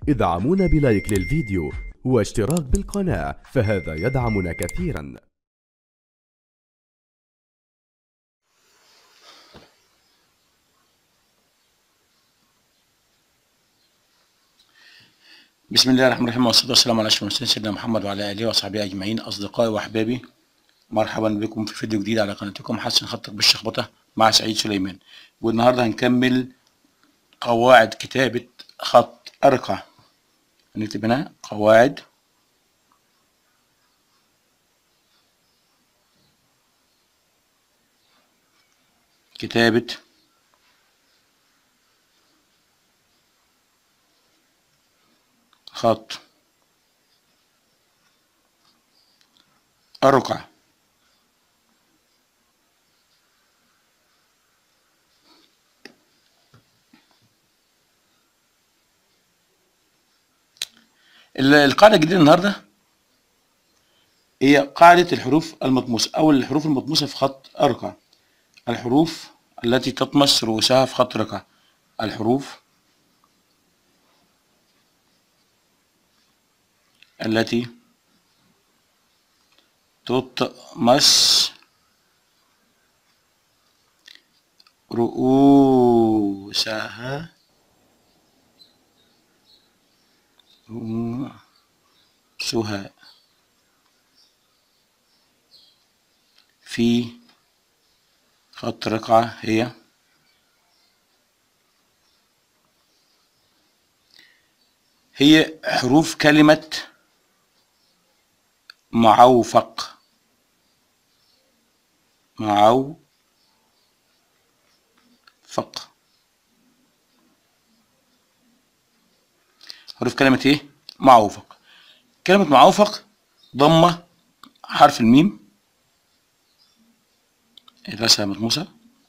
ادعمونا بلايك للفيديو واشتراك بالقناة فهذا يدعمنا كثيرا بسم الله الرحمن الرحيم والصلاة والسلام على أشرف المرسلين سيدنا محمد وعلى آله وصحبه أجمعين أصدقائي وأحبابي مرحبا بكم في فيديو جديد على قناتكم حسن خطك بالشخبطة مع سعيد سليمان والنهاردة هنكمل قواعد كتابة خط أرقى نكتب هنا قواعد كتابة خط أرقع ال- القاعدة الجديدة النهاردة هي قاعدة الحروف المطموسة أو الحروف المطموسة في خط أرقع الحروف التي تطمس رؤوسها في خط رقع الحروف التي تطمس رؤوسها رؤوسها في خط رقعة هي هي حروف كلمة معوفق معوفق حروف كلمة ايه؟ معوفق كلمة معوفق ضمة حرف الميم الرسمة مطموسة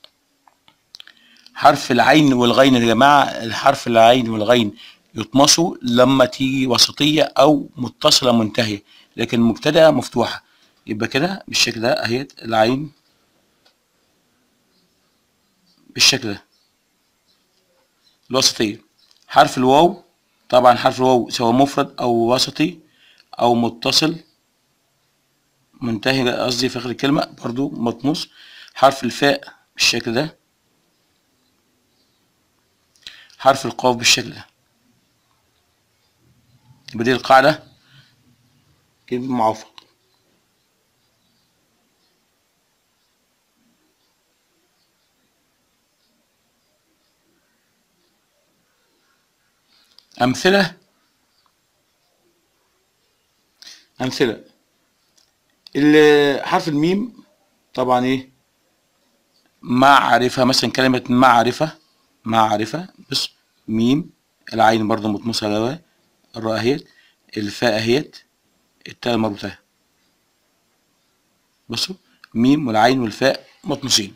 حرف العين والغين يا جماعة الحرف العين والغين يطمسوا لما تيجي وسطية أو متصلة منتهية لكن مبتدأة مفتوحة يبقى كده بالشكل ده أهي العين بالشكل ده الوسطية حرف الواو طبعا حرف الواو سواء مفرد أو وسطي أو متصل منتهي قصدي في آخر الكلمة برضو مطموس حرف الفاء بالشكل ده حرف القاف بالشكل ده يبقى دي القاعدة كلمة معوفق أمثلة أمثلة ال- حرف الميم طبعا إيه معرفة مثلا كلمة معرفة معرفة بص ميم العين برضه مطموسة جوا الراء اهيت الفاء اهيت التاء المربوطة بصوا ميم والعين والفاء مطموسين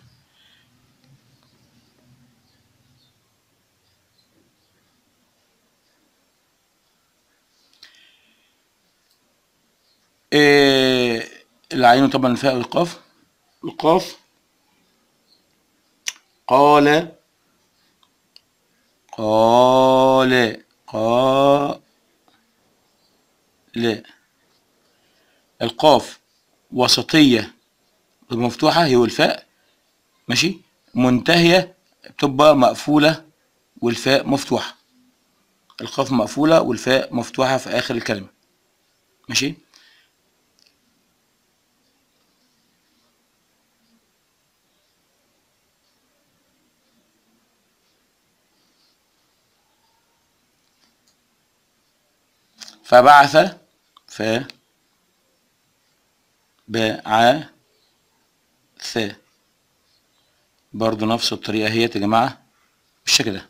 إيه العين طبعا الفاء والقاف القاف قال قال قال لا القاف وسطية مفتوحة هي والفاء ماشي منتهية بتبقى مقفولة والفاء مفتوحة القاف مقفولة والفاء مفتوحة في آخر الكلمة ماشي فبعث ف بعث برضو نفس الطريقة هي يا جماعة بالشكل ده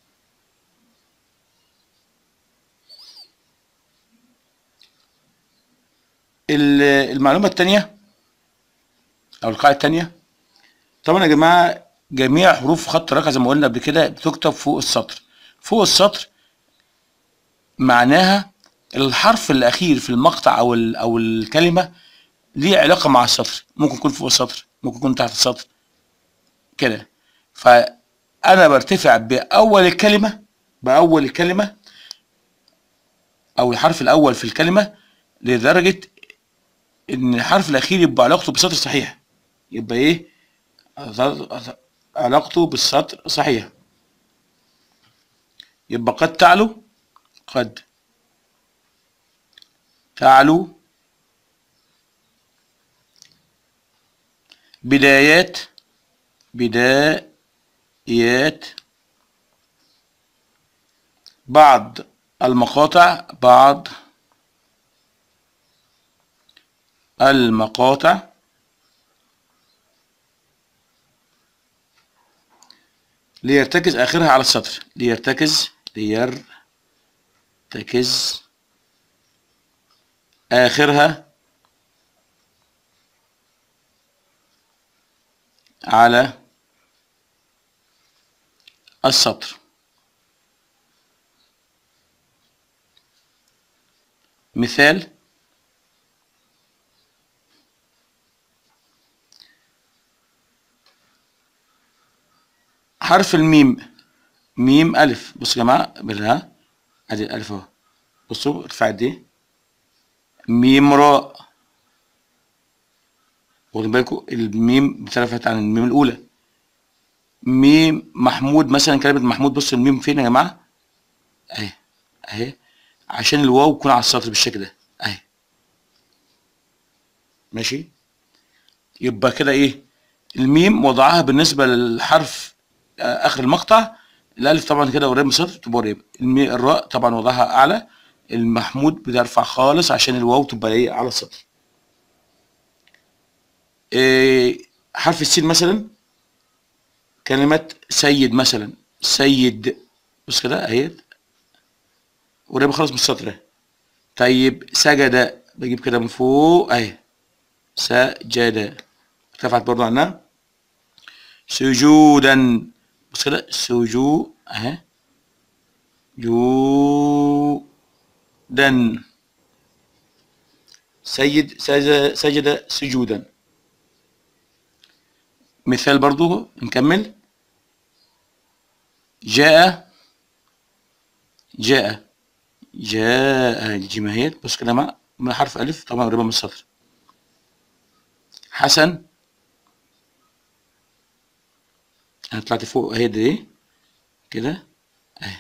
ال- المعلومة التانية أو القاعدة التانية طبعا يا جماعة جميع حروف خط رقعة زي ما قلنا قبل كده بتكتب فوق السطر فوق السطر معناها الحرف الأخير في المقطع أو ال- أو الكلمة ليه علاقة مع السطر ممكن يكون فوق السطر ممكن يكون تحت السطر كده فأنا برتفع بأول الكلمة بأول الكلمة او الحرف الاول في الكلمه لدرجه ان الحرف الاخير يبقى علاقته بالسطر صحيح يبقى ايه علاقته بالسطر صحيح يبقى قد تعلو قد تعلو بدايات بدايات بعض المقاطع بعض المقاطع ليرتكز آخرها على السطر ليرتكز ليرتكز آخرها على السطر مثال حرف الميم ميم ألف بصوا يا جماعة بالها أدي الألف أهو بصوا ارفع دي ميم راء واخدين بالكم الميم اختلفت عن الميم الأولى ميم محمود مثلا كلمة محمود بصوا الميم فين يا جماعة أهي أهي عشان الواو تكون على السطر بالشكل ده أهي ماشي يبقى كده إيه الميم وضعها بالنسبة للحرف اخر المقطع الالف طبعا كده قريب من السطر تبقى قريب الراء طبعا وضعها اعلى المحمود بترفع خالص عشان الواو تبقى ايه على السطر إيه حرف السين مثلا كلمة سيد مثلا سيد بص كده اهي قريبة خالص من السطر طيب سجد بجيب كده من فوق اهي سجد ارتفعت برضو عنها سجودا بص كده سجو اهي جودا سيد سجد, سجد سجودا مثال برضو نكمل جاء جاء جاء الجيم اهيت بص كده مع من حرف الف طبعا قريبه من السطر حسن انا طلعت فوق اهي دي كده اهي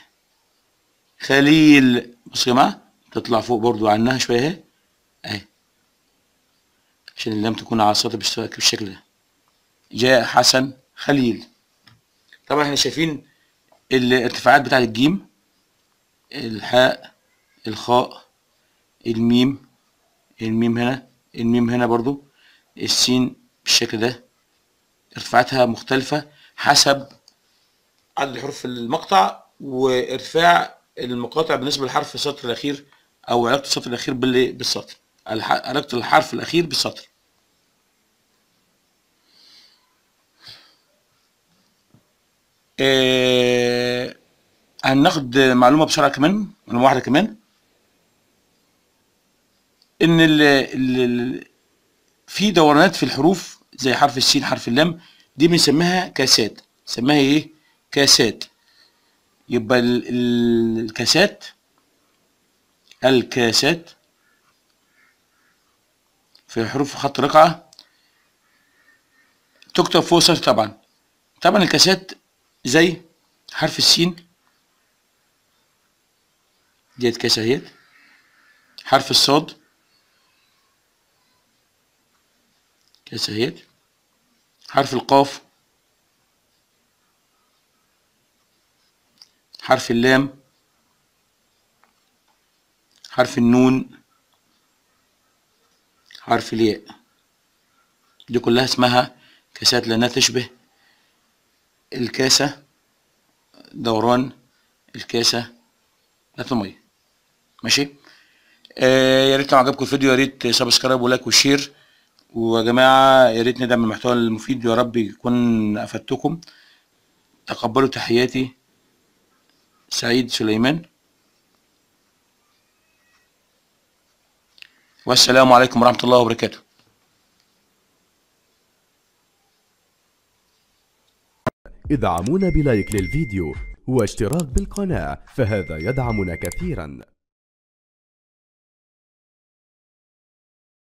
خليل بص يا جماعه تطلع فوق برضو عنها شويه اهي اهي عشان اللام تكون على السطر بالشكل ده جاء حسن خليل طبعا احنا شايفين الارتفاعات بتاعت الجيم الحاء الخاء الميم الميم هنا الميم هنا برضو السين بالشكل ده ارتفاعاتها مختلفة حسب عدد الحروف في المقطع وارتفاع المقاطع بالنسبة للحرف السطر الأخير أو علاقة السطر الأخير بالسطر علاقة الحرف الأخير بالسطر آه هناخد معلومة بسرعة كمان معلومة واحدة كمان إن ال ال في دورانات في الحروف زي حرف السين حرف اللام دي بنسميها كاسات نسميها ايه كاسات يبقى ال ال الكاسات الكاسات في حروف خط رقعة تكتب فوق سطر طبعا طبعا الكاسات زي حرف السين ديت كاسة اهيت حرف الصاد كاسة اهيت حرف القاف حرف اللام حرف النون حرف الياء دي كلها اسمها كاسات لأنها تشبه الكاسة دوران الكاسة بتاعت المية ماشي آه يا ريت لو عجبكم الفيديو يا ريت سبسكرايب ولايك وشير ويا جماعة يا ريت ندعم المحتوى المفيد يا رب يكون أفدتكم تقبلوا تحياتي سعيد سليمان والسلام عليكم ورحمة الله وبركاته ادعمونا بلايك للفيديو واشتراك بالقناة فهذا يدعمنا كثيرا